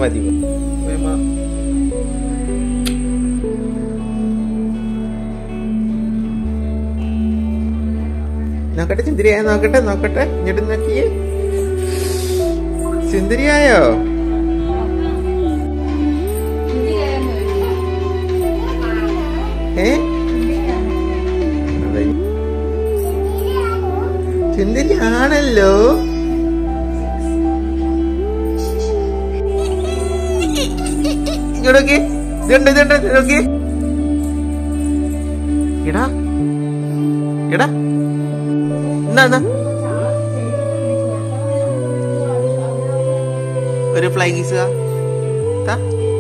മതി ഒരു മാ- നോക്കട്ടെ ചുന്തിരിയായോ നോക്കട്ടെ നോക്കട്ടെ ഇങ്ങോട്ട് നോക്കിയേ ചുന്തിരിയായോ ഏ അതെ. ചുന്തിരി ആണല്ലോ ഇങ്ങോട്ടൊക്കെ ഇതുണ്ട് ഇതുണ്ട് നോക്കി എടാ എടാ എന്നാ എന്നാ ഒരു ഫ്ലൈങ് ഈസുക താ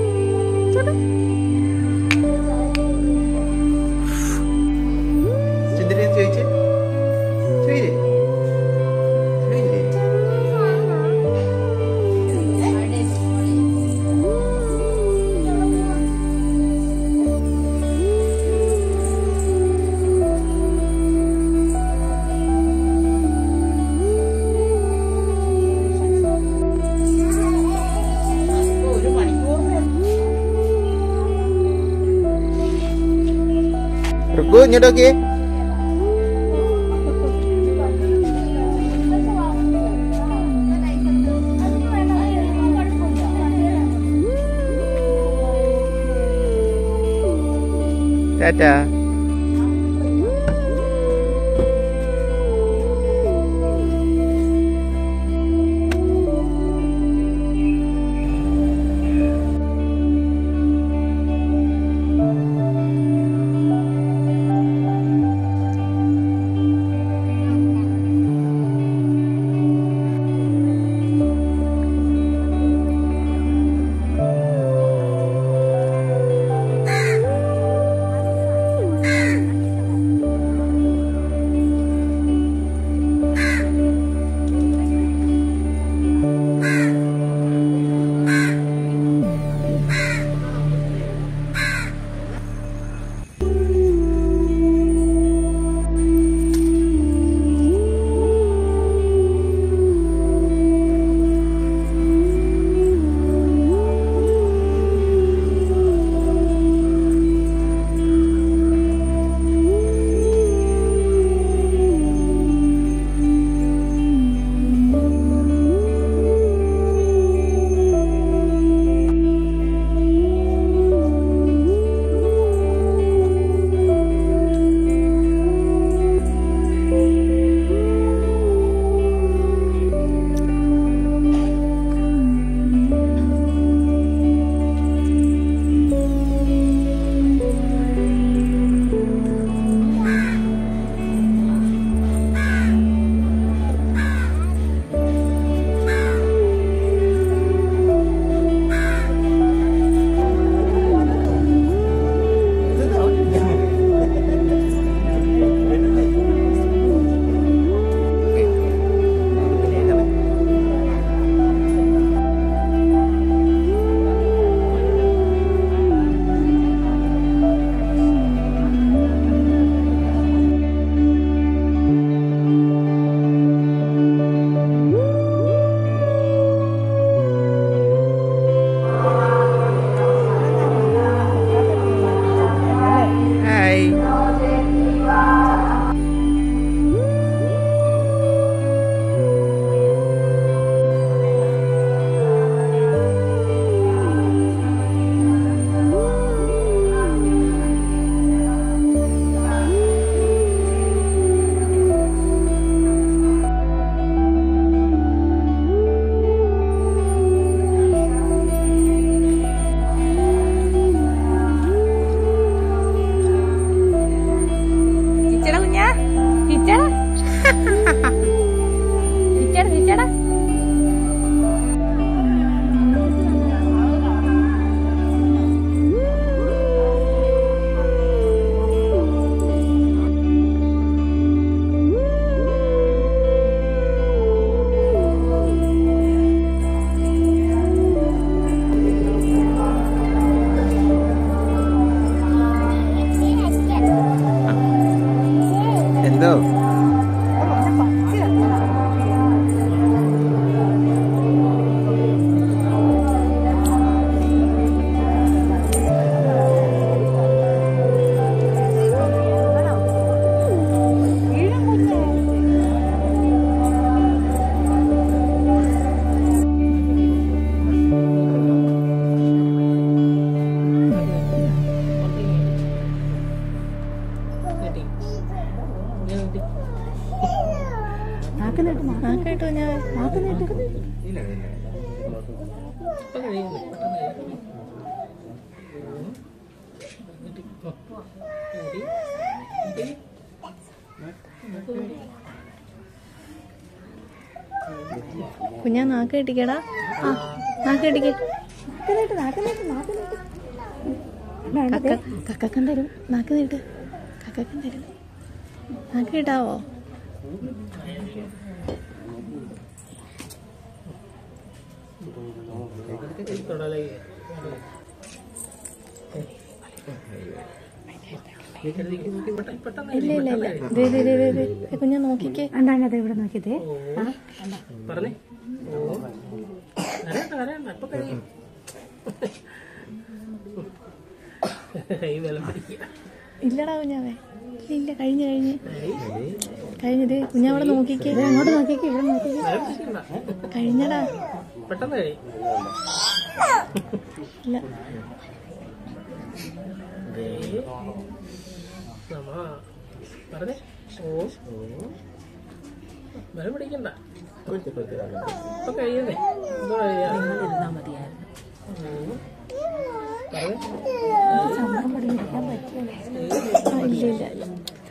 ചന്ദ്രൻ ചോദിച്ചേ ചോദിച്ചേ ചോദിച്ചേ ഒരു മണിക്കൂർ റുക്കു ഇങ്ങോട്ടൊക്കെ ടാറ്റാ നാക്കായിട്ട് കുഞ്ഞാവേ ഇല്ല ഇല്ല ഇപ്പൊ കഴിയുന്നു പെട്ടെന്ന് കഴിയുന്നു എന്നിട്ട് ഇപ്പൊ ഊരി, ഊരി. കുഞ്ഞാ നാക്ക് കെട്ടിക്കടാ ആ നാക്ക് കെട്ടിക്ക് കക്ക കക്കക്കൻ തരും നാക്ക് നീട്ട് കക്കക്കൻ തരും നാക്ക് കിട്ടാവോ തൊടലേക്ക് നീ കരുതി നോക്കി പെട്ടെന്ന് പെട്ടെന്ന് ഇല്ല ഇല്ല ഇല്ല ദേ ദേ ദേ ദേ ദേ ദേ കുഞ്ഞാ നോക്കിക്കേ എന്താണ് ഇവിടെ നോക്കിയതേ പറഞ്ഞേ ഓ കരയണ്ട കരയണ്ട ഇപ്പൊ കഴിയും ഈ വെള്ളം പിടിക്കുക ഇല്ലടാ കുഞ്ഞാവേ ഇല്ല ഇല്ല കഴിഞ്ഞ് കഴിഞ്ഞ് കഴിഞ്ഞത് കുഞ്ഞാവളെ നോക്കിക്കേ അങ്ങോട്ട് നോക്കിക്കേ ഇവിടെ നോക്കിക്കേ വെള്ളം പിടിക്കണ്ട കഴിഞ്ഞടാ പെട്ടെന്ന് കഴിയും ഇല്ല ദേ. നമ്മ പറഞ്ഞേ ഓ വെള്ളം പിടിക്കണ്ട കൊച്ചു കൊച്ചു ഇപ്പൊ കഴിയുന്നേ എന്തോ കഴിയാ മതിയായിരുന്നു സമ്മതം പഠിക്കാൻ പറ്റില്ല ആ, ഇല്ല ഇല്ല